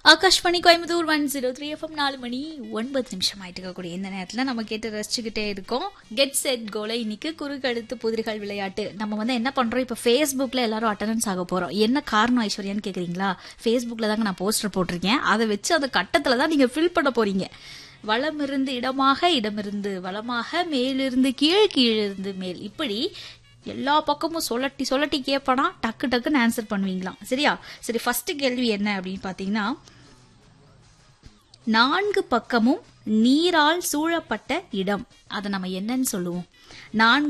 Akashvani Coimbatore one zero three FM நாலு மணி ஒன்பது நிமிஷம் ஆயிட்டு இருக்கக்கூடிய இந்த நேரத்தில் நம்ம கேட்டு ரசிச்சுக்கிட்டே இருக்கோம் கெட் செட் கோலை இன்னைக்கு குறுக்கடுத்து புதிர்கள் விளையாட்டு நம்ம வந்து என்ன பண்றோம் இப்போ ஃபேஸ்புக்கில் எல்லாரும் அட்டண்டன்ஸ் ஆக போறோம் என்ன காரணம் ஐஸ்வர்யான்னு கேக்குறீங்களா ஃபேஸ்புக்கில் தாங்க நான் போஸ்டர் போட்டிருக்கேன் அதை வச்சு அந்த கட்டத்தில் தான் நீங்க ஃபில் பண்ண போறீங்க வளமிருந்து இடமாக இடமிருந்து வளமாக மேலிருந்து கீழ் கீழிருந்து மேல் இப்படி எல்லா பக்கமும் சொல்லட்டி சொல்லட்டி கேட்பனா டக்கு டக்குன்னு ஆன்சர் பண்ணுவீங்களாம் சரியா சரி ஃபர்ஸ்ட் கேள்வி என்ன அப்படின்னு பாத்தீங்கன்னா நான்கு பக்கமும் நீரால் சூழப்பட்ட இடம் அதை நம்ம என்னன்னு சொல்லுவோம் நான்கு